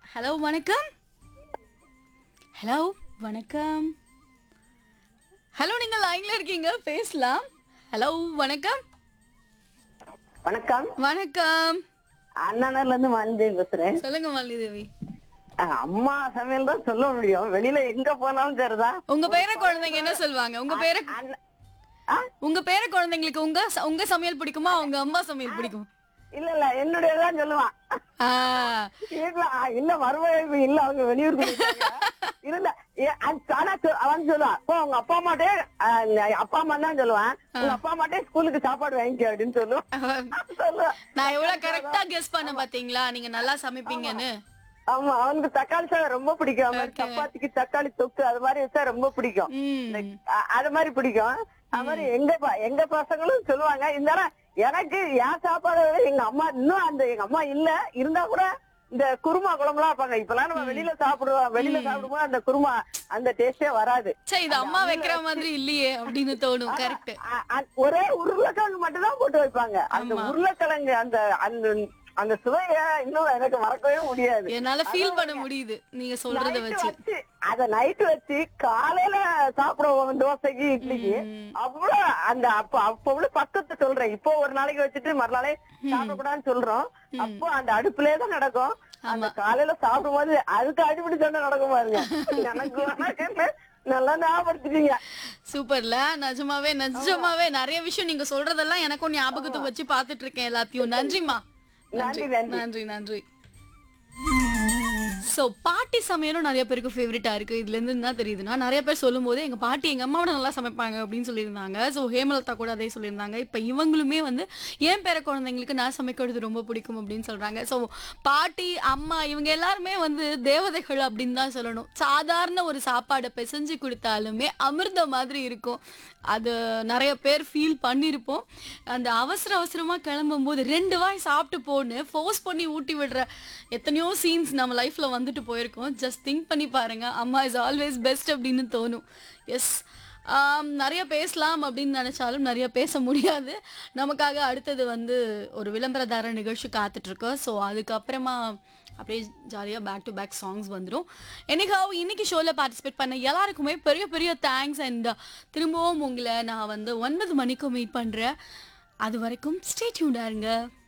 Hello வணக்கம் hello வணக்கம் hello நீங்க லைன்ல இருக்கீங்க பேசலாம் ஹலோ வணக்கம் வணக்கம் வணக்கம் அண்ணனர்ல இருந்து மாலிதேவி பேசுறேன் சொல்லுங்க மல்லி தேவி அஹ் அம்மா சமையல் தான் சொல்ல முடியும் வெளியில எங்க போனாலும் சரிதான் உங்க பேர குழந்தைங்க என்ன சொல்லுவாங்க உங்க பேர அண்ண- ஆ? உங்க பேர குழந்தைங்களுக்கு உங்க ச- உங்க சமையல் பிடிக்குமா உங்க அம்மா சமையல் பிடிக்கும் இல்ல இல்ல என்னுடையதான் சொல்லுவான் ஆ, இல்ல ஆ, இல்ல மறுபடியும் இல்ல அவங்க வெளியூருக்கு போயிட்டாங்க. இருந்த ஏ, அது ஆனா சொ- அவன் சொல்லுவான் அப்போ உங்க அப்பா அம்மாட்டே அஹ், இந்த அப்பா அம்மா தான் சொல்லுவான் உங்க அப்பா அம்மாட்டே ஸ்கூலுக்கு சாப்பாடு வாங்கிக்க அப்படின்னு சொல்லுவான் சொல்லுவான் நான் எவ்வளவு கரெக்டா கெஸ் பண்ண பாத்தீங்களா நீங்க நல்லா சமைப்பீங்கன்னு ஆமா அவனுக்கு தக்காளி சாதம் ரொம்ப பிடிக்கும் அவன் Okay. சப்பாத்திக்கு தக்காளி தொக்கு அது மாதிரி வச்சா ரொம்ப பிடிக்கும் ம் அ- அது மாதிரி பிடிக்கும் அது மாதிரி எங்க ப- எங்க பசங்களும் சொல்லுவாங்க இருந்தாலும் எனக்கு என் சாப்பாடை விட எங்க அம்மா இன்னும் அந்த எங்க அம்மா இல்ல இருந்தா கூட இந்த குருமா குழம்புலாம் வைப்பாங்க இப்பெல்லாம் நம்ம வெளியில சாப்பிடுவோம் வெளியில சாப்பிடும்போது அந்த குருமா அந்த டேஸ்டே வராது சே இது அம்மா வைக்கிற மாதிரி இல்லையே அப்படின்னு தோணும் கரெக்ட் அ- அ- ஒரே உருளைக்கிழங்கு மட்டும் தான் போட்டு வைப்பாங்க அந்த ஆமா. உருளைக்கிழங்கு அந்த அந்த அந்த சுவைய இன்னும் எனக்கு மறக்கவே முடியாது என்னால ஃபீல் பண்ண முடியுது நீங்க சொல்றத Night வச்சு வச்சு அத நைட் வச்சு காலையில சாப்பிடுவோம் தோசைக்கு இட்லிக்கு ம். அவ்வளவு அந்த அப்ப அப்ப உள்ள பக்கத்தை சொல்றேன் இப்போ ஒரு நாளைக்கு வச்சுட்டு மறுநாளே சாப்பிடக்கூடாதுன்னு சொல்றோம் அப்போ அந்த அடுப்புலயே தான் நடக்கும் அந்த காலையில சாப்பிடும்போது அதுக்கு அடிப்படி சண்டை நடக்கும் பாருங்க எனக்கு வணக்கம்னு நல்லா ஞாபகப்படுத்திட்டீங்க சூப்பர்ல நிஜமாவே நிஜமாவே நிறைய விஷயம் நீங்க சொல்றதெல்லாம் எனக்கும் ஞாபகத்தை வச்சு பாத்துட்டு இருக்கேன் எல்லாத்தையும் நன்றிமா நன்றி, நன்றி. நன்றி நன்றி சோ பாட்டி சமையலும் நிறைய பேருக்கு ஃபேவரட்டா இருக்கு இதுல இருந்து என்ன தெரியுதுன்னா நிறைய பேர் சொல்லும் போது எங்க பாட்டி எங்க அம்மாவோட நல்லா சமைப்பாங்க அப்படின்னு சொல்லியிருந்தாங்க சோ ஹேமலதா கூட அதே சொல்லியிருந்தாங்க இப்ப இவங்களுமே வந்து என் பேர குழந்தைங்களுக்கு நான் சமைக்கிறது ரொம்ப பிடிக்கும் அப்படின்னு சொல்றாங்க சோ பாட்டி அம்மா இவங்க எல்லாருமே வந்து தேவதைகள் அப்படின்னு தான் சொல்லணும் சாதாரண ஒரு சாப்பாடை பிசைஞ்சு கொடுத்தாலுமே அமிர்த மாதிரி இருக்கும் அது நிறைய பேர் ஃபீல் பண்ணியிருப்போம் அந்த அவசர அவசரமா கிளம்பும் போது ரெண்டு வாய் சாப்பிட்டு போன்னு ஃபோர்ஸ் பண்ணி ஊட்டி விடுற எத்தனையோ சீன்ஸ் நம்ம லைஃப்ல வந்துட்டு போயிருக்கோம் ஜஸ்ட் திங்க் பண்ணி பாருங்க அம்மா இஸ் ஆல்வேஸ் பெஸ்ட் அப்படின்னு தோணும் எஸ் நிறைய பேசலாம் அப்படின்னு நினைச்சாலும் நிறைய பேச முடியாது நமக்காக அடுத்தது வந்து ஒரு விளம்பரதார நிகழ்ச்சி காத்துட்டு இருக்கு ஸோ அதுக்கப்புறமா அப்படியே ஜாலியாக பேக் டு பேக் சாங்ஸ் வந்துடும் என்னைக்காவும் இன்னைக்கு ஷோவில் பார்ட்டிசிபேட் பண்ண எல்லாருக்குமே பெரிய பெரிய தேங்க்ஸ் அண்ட் திரும்பவும் உங்களை நான் வந்து ஒன்பது மணிக்கு மீட் பண்ணுறேன் அது வரைக்கும் ஸ்டே டியூண்டாக இருங்க